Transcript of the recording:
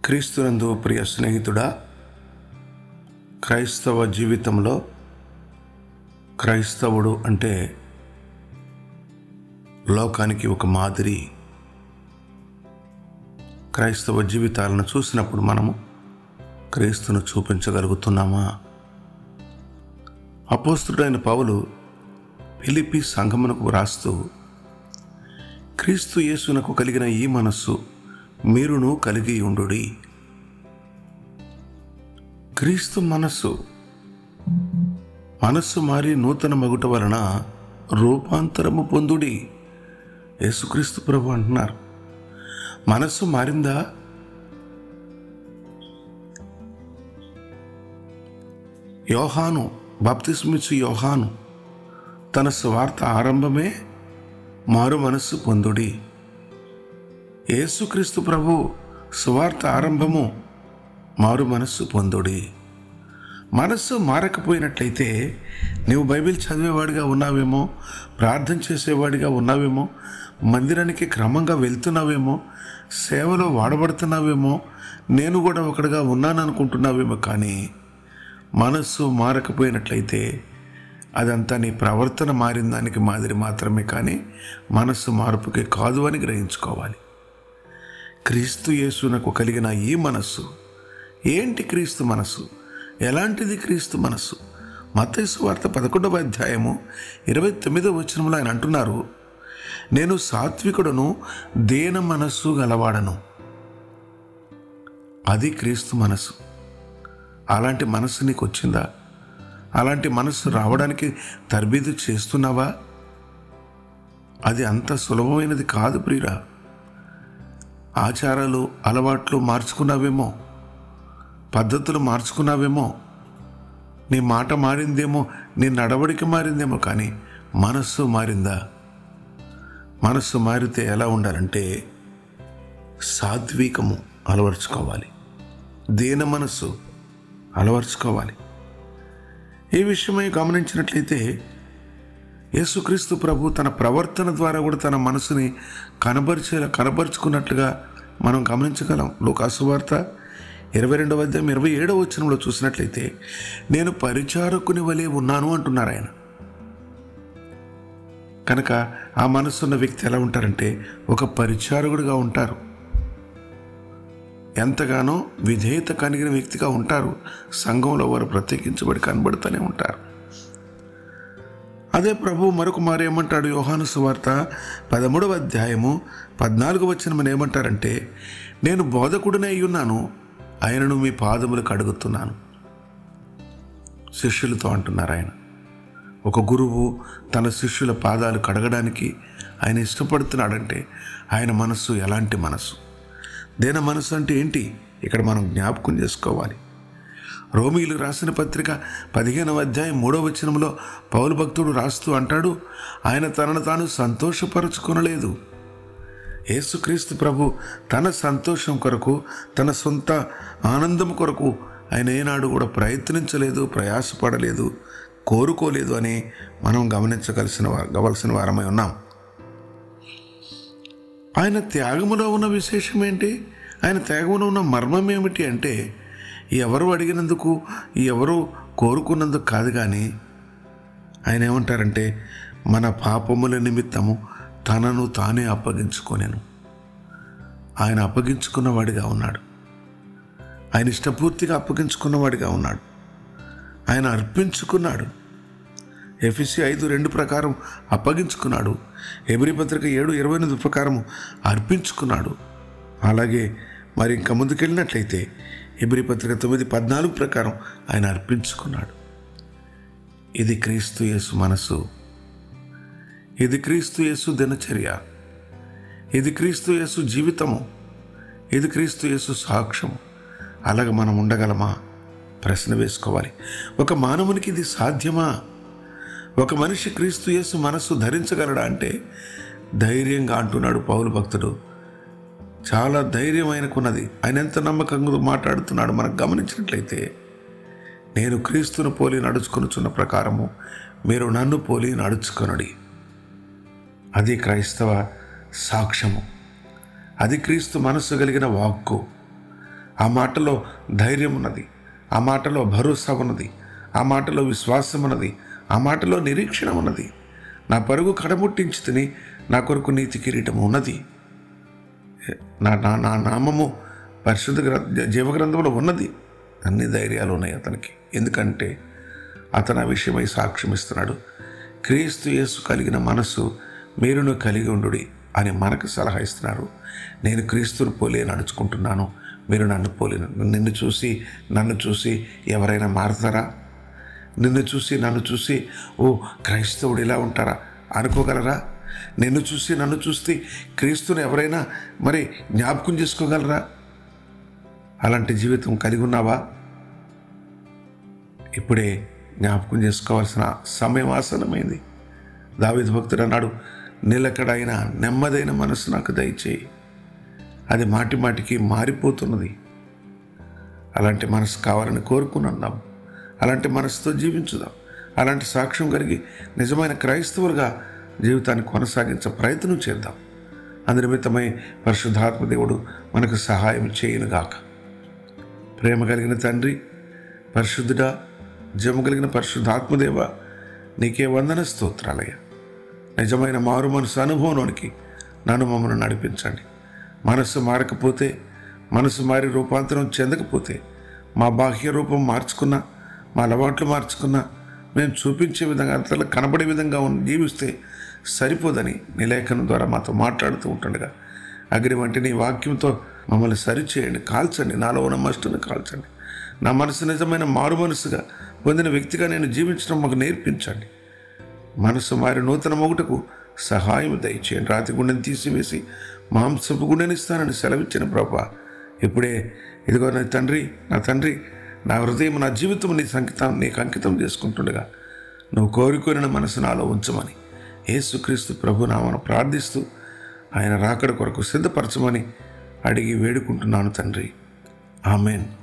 క్రీస్తునందు ప్రియ స్నేహితుడా క్రైస్తవ జీవితంలో క్రైస్తవుడు అంటే లోకానికి ఒక మాదిరి క్రైస్తవ జీవితాలను చూసినప్పుడు మనము క్రీస్తును చూపించగలుగుతున్నామా అపోస్తుడైన పౌలు ఫిలిపి సంఘమునకు వ్రాస్తూ క్రీస్తు యేసునకు కలిగిన ఈ మనస్సు మీరును కలిగి ఉండుడి క్రీస్తు మనస్సు మనస్సు మారి నూతన మగుట వలన రూపాంతరము పొందుడి యేసుక్రీస్తు ప్రభు అంటున్నారు మనస్సు మారిందా యోహాను బాప్తిస్మిచ్చు యోహాను తన స్వార్థ ఆరంభమే మారు మనస్సు పొందుడి యేసుక్రీస్తు ప్రభు సువార్త ఆరంభము మారు మనస్సు పొందుడి మనస్సు మారకపోయినట్లయితే నీవు బైబిల్ చదివేవాడిగా ఉన్నావేమో ప్రార్థన చేసేవాడిగా ఉన్నావేమో మందిరానికి క్రమంగా వెళ్తున్నావేమో సేవలో వాడబడుతున్నావేమో నేను కూడా ఒకటిగా ఉన్నాను అనుకుంటున్నావేమో కానీ మనస్సు మారకపోయినట్లయితే అదంతా నీ ప్రవర్తన మారిన దానికి మాదిరి మాత్రమే కానీ మనస్సు మార్పుకి కాదు అని గ్రహించుకోవాలి క్రీస్తు యేసునకు కలిగిన ఈ మనస్సు ఏంటి క్రీస్తు మనస్సు ఎలాంటిది క్రీస్తు మనస్సు మత్తైసు వార్త పదకొండవ అధ్యాయము ఇరవై తొమ్మిదవ వచనంలో ఆయన అంటున్నారు నేను సాత్వికుడను దేన మనస్సు గలవాడను అది క్రీస్తు మనస్సు అలాంటి మనస్సు నీకు వచ్చిందా అలాంటి మనస్సు రావడానికి తర్బీదు చేస్తున్నావా అది అంత సులభమైనది కాదు ప్రియురా ఆచారాలు అలవాట్లు మార్చుకున్నావేమో పద్ధతులు మార్చుకున్నావేమో నీ మాట మారిందేమో నీ నడవడిక మారిందేమో కానీ మనస్సు మారిందా మనస్సు మారితే ఎలా ఉండాలంటే సాత్వికము అలవర్చుకోవాలి దీన మనస్సు అలవర్చుకోవాలి ఈ విషయమై గమనించినట్లయితే యేసుక్రీస్తు ప్రభు తన ప్రవర్తన ద్వారా కూడా తన మనసుని కనబరిచేలా కనబరుచుకున్నట్లుగా మనం గమనించగలం లోకాసు వార్త ఇరవై రెండవ అధ్యాయం ఇరవై ఏడవ వచనంలో చూసినట్లయితే నేను పరిచారకుని వలె ఉన్నాను అంటున్నారు ఆయన కనుక ఆ మనసున్న వ్యక్తి ఎలా ఉంటారంటే ఒక పరిచారకుడిగా ఉంటారు ఎంతగానో విధేయత కలిగిన వ్యక్తిగా ఉంటారు సంఘంలో వారు ప్రత్యేకించబడి కనబడుతూనే ఉంటారు అదే ప్రభు మరొక మారు ఏమంటాడు యోహాను సువార్త పదమూడవ అధ్యాయము పద్నాలుగు వచ్చిన మనం ఏమంటారంటే నేను బోధకుడినే అయ్యున్నాను ఆయనను మీ పాదములు కడుగుతున్నాను శిష్యులతో అంటున్నారు ఆయన ఒక గురువు తన శిష్యుల పాదాలు కడగడానికి ఆయన ఇష్టపడుతున్నాడంటే ఆయన మనస్సు ఎలాంటి మనస్సు దేన మనస్సు అంటే ఏంటి ఇక్కడ మనం జ్ఞాపకం చేసుకోవాలి రోమీలు రాసిన పత్రిక పదిహేనవ అధ్యాయం మూడవ వచనంలో పౌలు భక్తుడు రాస్తూ అంటాడు ఆయన తనను తాను సంతోషపరుచుకొనలేదు యేసుక్రీస్తు ప్రభు తన సంతోషం కొరకు తన సొంత ఆనందం కొరకు ఆయన ఏనాడు కూడా ప్రయత్నించలేదు ప్రయాసపడలేదు కోరుకోలేదు అని మనం గమనించగలిసిన గవలసిన వారమై ఉన్నాం ఆయన త్యాగములో ఉన్న విశేషం ఏంటి ఆయన త్యాగంలో ఉన్న మర్మం ఏమిటి అంటే ఎవరు అడిగినందుకు ఎవరు కోరుకున్నందుకు కాదు కానీ ఆయన ఏమంటారంటే మన పాపముల నిమిత్తము తనను తానే అప్పగించుకోనేను ఆయన అప్పగించుకున్నవాడిగా ఉన్నాడు ఆయన ఇష్టపూర్తిగా అప్పగించుకున్నవాడిగా ఉన్నాడు ఆయన అర్పించుకున్నాడు ఎఫ్ఎస్సి ఐదు రెండు ప్రకారం అప్పగించుకున్నాడు ఎబ్రి పత్రిక ఏడు ఇరవై ఎనిమిది ప్రకారం అర్పించుకున్నాడు అలాగే మరి ఇంకా ముందుకెళ్ళినట్లయితే ఎబ్రి పత్రిక తొమ్మిది పద్నాలుగు ప్రకారం ఆయన అర్పించుకున్నాడు ఇది క్రీస్తు యేసు మనసు ఇది క్రీస్తు యేసు దినచర్య ఇది క్రీస్తు యేసు జీవితము ఇది క్రీస్తు యేసు సాక్ష్యము అలాగ మనం ఉండగలమా ప్రశ్న వేసుకోవాలి ఒక మానవునికి ఇది సాధ్యమా ఒక మనిషి క్రీస్తు యేసు మనస్సు ధరించగలడా అంటే ధైర్యంగా అంటున్నాడు పౌలు భక్తుడు చాలా ధైర్యం ఆయనకున్నది ఆయన ఎంత నమ్మకంగా మాట్లాడుతున్నాడు మనకు గమనించినట్లయితే నేను క్రీస్తును పోలి నడుచుకొనుచున్న ప్రకారము మీరు నన్ను పోలి నడుచుకొనడి అది క్రైస్తవ సాక్ష్యము అది క్రీస్తు మనస్సు కలిగిన వాక్కు ఆ మాటలో ధైర్యం ఉన్నది ఆ మాటలో భరోసా ఉన్నది ఆ మాటలో విశ్వాసం ఉన్నది ఆ మాటలో నిరీక్షణ ఉన్నది నా పరుగు కడముట్టించి తిని నా కొరకు నీతి కిరీటం ఉన్నది నా నా నా నామము పరిశుద్ధ గ్ర జీవగ్రంథంలో ఉన్నది అన్ని ధైర్యాలు ఉన్నాయి అతనికి ఎందుకంటే అతను ఆ విషయమై సాక్ష్యం ఇస్తున్నాడు క్రీస్తు యేసు కలిగిన మనసు మీరును కలిగి ఉండు అని మనకు సలహా ఇస్తున్నారు నేను క్రీస్తుని పోలే నడుచుకుంటున్నాను మీరు నన్ను పోలే నిన్ను చూసి నన్ను చూసి ఎవరైనా మారుతారా నిన్ను చూసి నన్ను చూసి ఓ క్రైస్తవుడు ఇలా ఉంటారా అనుకోగలరా నిన్ను చూసి నన్ను చూస్తే క్రీస్తుని ఎవరైనా మరి జ్ఞాపకం చేసుకోగలరా అలాంటి జీవితం కలిగి ఉన్నావా ఇప్పుడే జ్ఞాపకం చేసుకోవాల్సిన సమయం ఆసనమైంది దావిద భక్తుడు అన్నాడు నిలకడైన నెమ్మదైన మనసు నాకు దయచేయి అది మాటి మాటికి మారిపోతున్నది అలాంటి మనసు కావాలని కోరుకున్నాం అలాంటి మనసుతో జీవించుదాం అలాంటి సాక్ష్యం కలిగి నిజమైన క్రైస్తవులుగా జీవితాన్ని కొనసాగించే ప్రయత్నం చేద్దాం అందునిమిత్తమై పరిశుద్ధాత్మ దేవుడు మనకు సహాయం చేయనుగాక ప్రేమ కలిగిన తండ్రి పరిశుద్ధుడా జము కలిగిన పరిశుద్ధాత్మదేవ నీకే వందన స్తోత్రాలయ్య నిజమైన మారు మనసు అనుభవంలోనికి నన్ను మమ్మల్ని నడిపించండి మనసు మారకపోతే మనసు మారి రూపాంతరం చెందకపోతే మా బాహ్య రూపం మార్చుకున్నా మా అలవాట్లు మార్చుకున్నా మేము చూపించే విధంగా అంతలో కనబడే విధంగా ఉన్న- జీవిస్తే సరిపోదని నీ లేఖనం ద్వారా మాతో మాట్లాడుతూ ఉంటుండగా అగ్ని వంటి నీ వాక్యంతో మమ్మల్ని సరిచేయండి కాల్చండి నాలో ఉన్న మస్టును కాల్చండి నా మనసు నిజమైన మారు మనసుగా పొందిన వ్యక్తిగా నేను జీవించడం మాకు నేర్పించండి మనసు మారి నూతన మొగుటకు సహాయం దయచేయండి రాతి గుండెని తీసివేసి మాంసపు గుండెని ఇస్తానని సెలవిచ్చిన ప్రభా ఇప్పుడే ఇదిగో నా తండ్రి నా తండ్రి నా హృదయం నా జీవితం నీ సంకితం నీకు అంకితం చేసుకుంటుండగా నువ్వు కోరుకోరిన మనసు నాలో ఉంచమని యేసుక్రీస్తు ప్రభు నామను ప్రార్థిస్తూ ఆయన రాకడ కొరకు సిద్ధపరచమని అడిగి వేడుకుంటున్నాను తండ్రి ఆమెన్